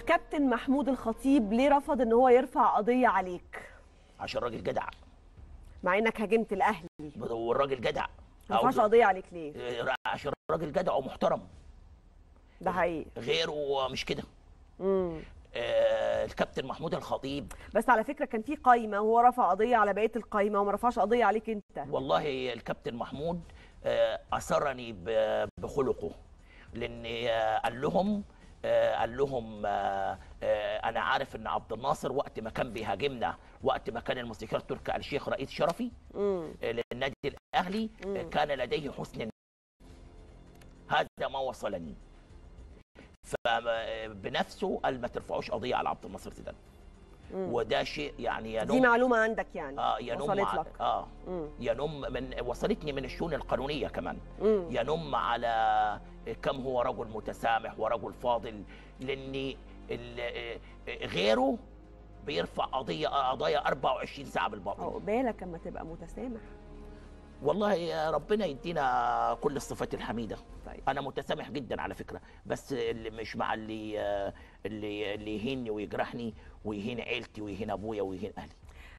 الكابتن محمود الخطيب ليه رفض ان هو يرفع قضيه عليك عشان راجل جدع مع انك هاجمت الاهلي والراجل جدع ما رفعش قضيه عليك ليه آه، عشان راجل جدع ومحترم ده حقيقي غيره مش كده امم آه، الكابتن محمود الخطيب بس على فكره كان في قايمه وهو رفع قضيه على بقيه القايمه وما رفعش قضيه عليك انت والله الكابتن محمود آه، اثرني ب- بخلقه لان آه، قال لهم آه، قال لهم آه، آه، انا عارف ان عبد الناصر وقت ما كان بيهاجمنا وقت ما كان الموسيقار تركي آل الشيخ رئيس شرفي امم آه، للنادي الاهلي آه، مم. كان لديه حسن النية. هذا ما وصلني فبنفسه قال ما ترفعوش قضيه على عبد الناصر زيدان وده شيء يعني دي ينم معلومه عندك يعني اه ينم وصلت ع- لك اه امم ينم من وصلتني من الشؤون القانونيه كمان امم ينم على كم هو رجل متسامح ورجل فاضل لان ال- غيره بيرفع قضيه قضايا 24 ساعه بالباطل عقبالك اما تبقى متسامح والله يا ربنا يدينا كل الصفات الحميده طيب انا متسامح جدا على فكره بس اللي مش مع اللي اللي اللي يهيني ويجرحني ويهين عيلتي ويهين ابويا ويهين اهلي